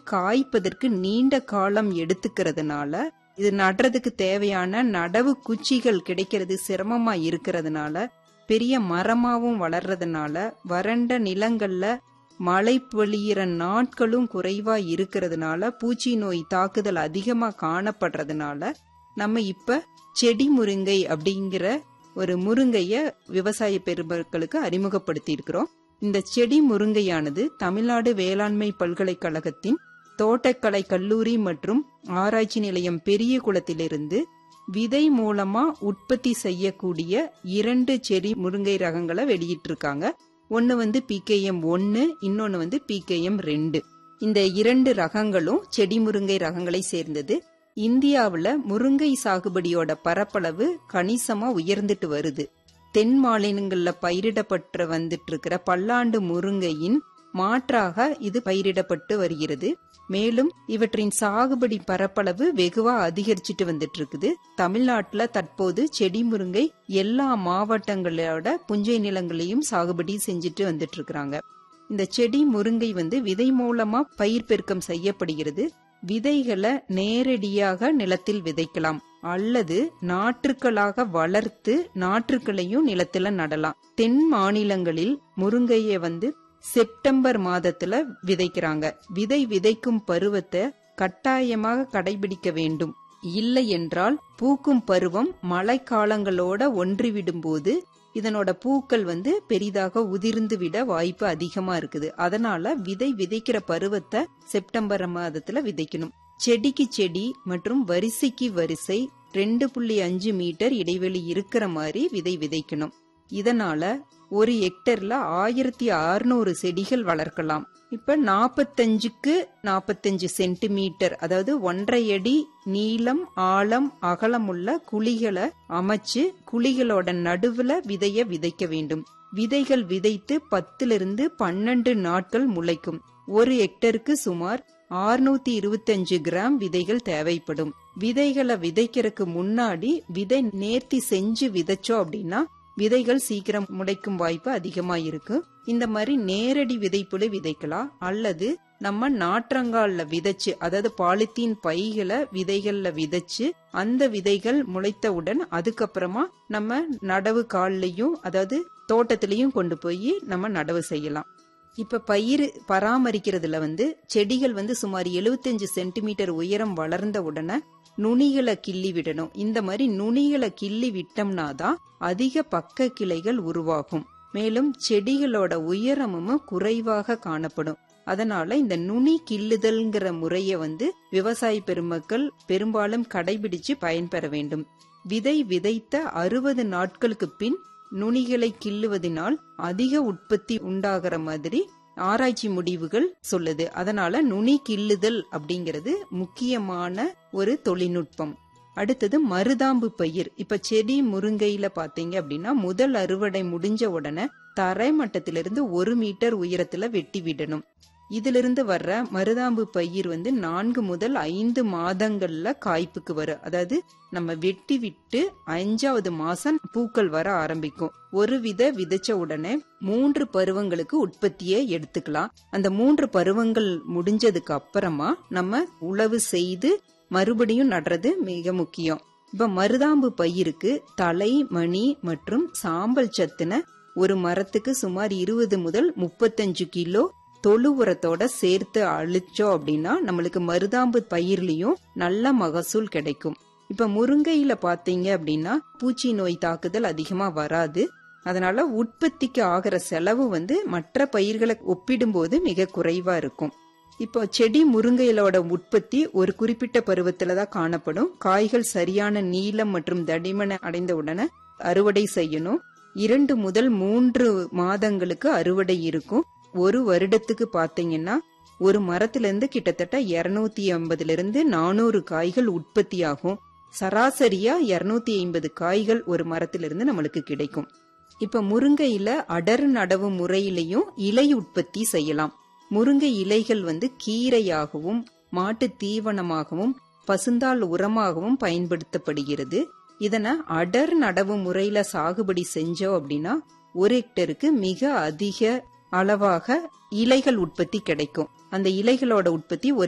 காய்ப்பதற்கு நீண்ட காலம் எடுத்துக்கிறதுனால இது நடுறதுக்கு தேவையான நடவு குச்சிகள் கிடைக்கிறது சிரமமா இருக்கிறதுனால பெரிய மரமாவும் வளர்றதுனால வறண்ட நிலங்கள்ல மழை பொழியிற நாட்களும் குறைவா இருக்கிறதுனால பூச்சி நோய் தாக்குதல் அதிகமா காணப்படுறதுனால நம்ம இப்ப செடி முருங்கை அப்படிங்கிற ஒரு முருங்கைய விவசாய பெருமக்களுக்கு அறிமுகப்படுத்தி இருக்கிறோம் இந்த செடி முருங்கையானது தமிழ்நாடு வேளாண்மை பல்கலைக்கழகத்தின் தோட்டக்கலை கல்லூரி மற்றும் ஆராய்ச்சி நிலையம் பெரிய குளத்திலிருந்து விதை மூலமா உற்பத்தி செய்யக்கூடிய இரண்டு செடி முருங்கை ரகங்களை வெளியிட்டிருக்காங்க ஒன்னு வந்து பிகேஎம் ஒன்னு இன்னொன்னு வந்து பிகேஎம் ரெண்டு இந்த இரண்டு ரகங்களும் செடி முருங்கை ரகங்களை சேர்ந்தது இந்தியாவுல முருங்கை சாகுபடியோட பரப்பளவு கணிசமா உயர்ந்துட்டு வருது தென் மாநிலங்கள்ல பயிரிடப்பட்டு வந்துட்டு இருக்கிற பல்லாண்டு முருங்கையின் மாற்றாக இது பயிரிடப்பட்டு வருகிறது மேலும் இவற்றின் சாகுபடி பரப்பளவு வெகுவா அதிகரிச்சுட்டு வந்துட்டு இருக்குது தமிழ்நாட்டுல தற்போது செடி முருங்கை எல்லா மாவட்டங்களோட புஞ்சை நிலங்களையும் சாகுபடி செஞ்சுட்டு வந்துட்டு இருக்கிறாங்க இந்த செடி முருங்கை வந்து விதை மூலமா பயிர் பெருக்கம் செய்யப்படுகிறது விதைகளை நேரடியாக நிலத்தில் விதைக்கலாம் அல்லது நாற்றுக்களாக வளர்த்து நாற்றுக்களையும் நிலத்துல நடலாம் தென் மாநிலங்களில் முருங்கையை வந்து செப்டம்பர் மாதத்துல விதைக்கிறாங்க விதை விதைக்கும் பருவத்தை கட்டாயமாக கடைபிடிக்க வேண்டும் இல்லை என்றால் பூக்கும் பருவம் மழைக்காலங்களோட ஒன்றிவிடும் போது இதனோட பூக்கள் வந்து பெரிதாக உதிர்ந்து விட வாய்ப்பு அதிகமா இருக்குது அதனால விதை விதைக்கிற பருவத்தை செப்டம்பர் மாதத்துல விதைக்கணும் செடிக்கு செடி மற்றும் வரிசைக்கு வரிசை ரெண்டு புள்ளி அஞ்சு மீட்டர் இடைவெளி இருக்கிற மாதிரி விதை விதைக்கணும் இதனால ஒரு ஹெக்டர்ல ஆயிரத்தி அறுநூறு செடிகள் வளர்க்கலாம் இப்ப நாப்பத்தஞ்சுக்கு நாப்பத்தஞ்சு சென்டிமீட்டர் அதாவது ஒன்றரை அடி நீளம் ஆழம் அகலமுள்ள குழிகளை அமைச்சு குழிகளோட நடுவுல விதைய விதைக்க வேண்டும் விதைகள் விதைத்து பத்திலிருந்து பன்னெண்டு நாட்கள் முளைக்கும் ஒரு ஹெக்டருக்கு சுமார் ஆறுநூத்தி இருபத்தஞ்சு கிராம் விதைகள் தேவைப்படும் விதைகளை விதைக்கிறதுக்கு முன்னாடி விதை நேர்த்தி செஞ்சு விதைச்சோம் அப்படின்னா விதைகள் சீக்கிரம் முளைக்கும் வாய்ப்பு அதிகமா இருக்கு இந்த மாதிரி நேரடி விதைப்புல விதைக்கலாம் அல்லது நம்ம நாற்றங்கால்ல விதைச்சு அதாவது பாலித்தீன் பைகளை விதைகள்ல விதைச்சு அந்த விதைகள் முளைத்தவுடன் அதுக்கப்புறமா நம்ம நடவு கால்லையும் அதாவது தோட்டத்திலையும் கொண்டு போய் நம்ம நடவு செய்யலாம் இப்ப பயிர் பராமரிக்கிறதுல வந்து செடிகள் வந்து சுமார் எழுபத்தஞ்சு சென்டிமீட்டர் உயரம் வளர்ந்த உடனே நுனிகளை கிள்ளி விடணும் இந்த மாதிரி நுனிகளை கிள்ளி விட்டோம்னா தான் அதிக பக்க கிளைகள் உருவாகும் மேலும் செடிகளோட உயரமும் குறைவாக காணப்படும் அதனால இந்த நுனி கிள்ளுதல்ங்கிற முறைய வந்து விவசாய பெருமக்கள் பெரும்பாலும் கடைபிடிச்சு பயன்பெற வேண்டும் விதை விதைத்த அறுபது நாட்களுக்கு பின் நுனிகளை கிள்ளுவதனால் அதிக உற்பத்தி உண்டாகிற மாதிரி ஆராய்ச்சி முடிவுகள் சொல்லுது அதனால நுனி கிள்ளுதல் அப்படிங்கிறது முக்கியமான ஒரு தொழில்நுட்பம் அடுத்தது மருதாம்பு பயிர் இப்ப செடி முருங்கையில பாத்தீங்க அப்படின்னா முதல் அறுவடை முடிஞ்ச உடனே தரை மட்டத்திலிருந்து ஒரு மீட்டர் உயரத்துல வெட்டி விடணும் இதிலிருந்து வர்ற மருதாம்பு பயிர் வந்து நான்கு முதல் ஐந்து மாதங்கள்ல காய்ப்புக்கு வரும் அதாவது நம்ம வெட்டி விட்டு அஞ்சாவது மாசம் பூக்கள் வர ஆரம்பிக்கும் ஒரு வித விதைச்ச உடனே மூன்று பருவங்களுக்கு உற்பத்தியை எடுத்துக்கலாம் அந்த மூன்று பருவங்கள் முடிஞ்சதுக்கு அப்புறமா நம்ம உழவு செய்து மறுபடியும் நடுறது மிக முக்கியம் இப்ப மருதாம்பு பயிருக்கு தலை மணி மற்றும் சாம்பல் சத்துன ஒரு மரத்துக்கு சுமார் இருபது முதல் முப்பத்தஞ்சு கிலோ தொழு உரத்தோட சேர்த்து அழிச்சோம் அப்படின்னா நம்மளுக்கு மருதாம்பு பயிர்லயும் நல்ல மகசூல் கிடைக்கும் இப்ப முருங்கையில பாத்தீங்க அப்படின்னா பூச்சி நோய் தாக்குதல் அதிகமா வராது அதனால உற்பத்திக்கு ஆகிற செலவு வந்து மற்ற பயிர்களை ஒப்பிடும்போது மிக குறைவா இருக்கும் இப்போ செடி முருங்கையிலோட உற்பத்தி ஒரு குறிப்பிட்ட பருவத்துல தான் காணப்படும் காய்கள் சரியான நீளம் மற்றும் தடிமனை அடைந்த உடனே அறுவடை செய்யணும் இரண்டு முதல் மூன்று மாதங்களுக்கு அறுவடை இருக்கும் ஒரு வருடத்துக்கு பாத்தீங்கன்னா ஒரு மரத்துல இருந்து கிட்டத்தட்ட இருநூத்தி ஐம்பதுல இருந்து நானூறு காய்கள் உற்பத்தி ஆகும் சராசரியா இருநூத்தி ஐம்பது காய்கள் ஒரு மரத்திலிருந்து நம்மளுக்கு கிடைக்கும் இப்ப முருங்கையில அடர் நடவு முறையிலையும் இலை உற்பத்தி செய்யலாம் முருங்கை இலைகள் வந்து கீரையாகவும் மாட்டு தீவனமாகவும் பசுந்தாள் உரமாகவும் பயன்படுத்தப்படுகிறது இதனை அடர் நடவு முறையில சாகுபடி செஞ்சோம் அப்படின்னா ஒரு ஹெக்டருக்கு மிக அதிக அளவாக இலைகள் உற்பத்தி கிடைக்கும் அந்த இலைகளோட உற்பத்தி ஒரு